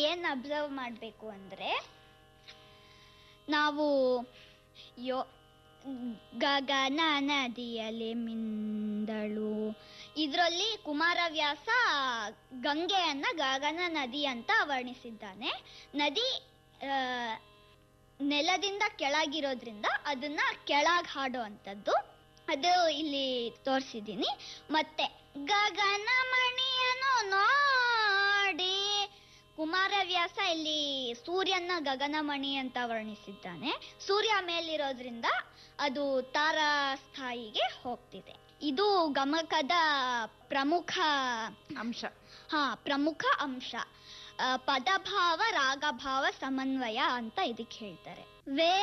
ಏನ್ ಅಬ್ಸರ್ವ್ ಮಾಡಬೇಕು ಅಂದ್ರೆ ನಾವು ಯೋ ಗಗನ ನದಿಯಲ್ಲಿ ಮಿಂದಳು ಇದರಲ್ಲಿ ಕುಮಾರವ್ಯಾಸ ಗಂಗೆಯನ್ನ ಗಗನ ನದಿ ಅಂತ ವರ್ಣಿಸಿದ್ದಾನೆ ನದಿ ಆ, ನೆಲದಿಂದ ಕೆಳಗಿರೋದ್ರಿಂದ ಅದನ್ನ ಕೆಳಗ್ ಹಾಡೋ ಅಂಥದ್ದು ಅದು ಇಲ್ಲಿ ತೋರಿಸಿದ್ದೀನಿ ಮತ್ತೆ ಗಗನ ಮಣಿಯನ್ನು ನೋಡಿ ಕುಮಾರವ್ಯಾಸ ಇಲ್ಲಿ ಸೂರ್ಯನ ಗಗನಮಣಿ ಅಂತ ವರ್ಣಿಸಿದ್ದಾನೆ ಸೂರ್ಯ ಮೇಲಿರೋದ್ರಿಂದ ಅದು ತಾರಾ ಸ್ಥಾಯಿಗೆ ಹೋಗ್ತಿದೆ ಇದು ಗಮಕದ ಪ್ರಮುಖ ಅಂಶ ಹಾ ಪ್ರಮುಖ ಅಂಶ ಆ, ಪದಭಾವ ರಾಗಭಾವ ಸಮನ್ವಯ ಅಂತ ಇದಕ್ಕೆ ಹೇಳ್ತಾರೆ ವೇ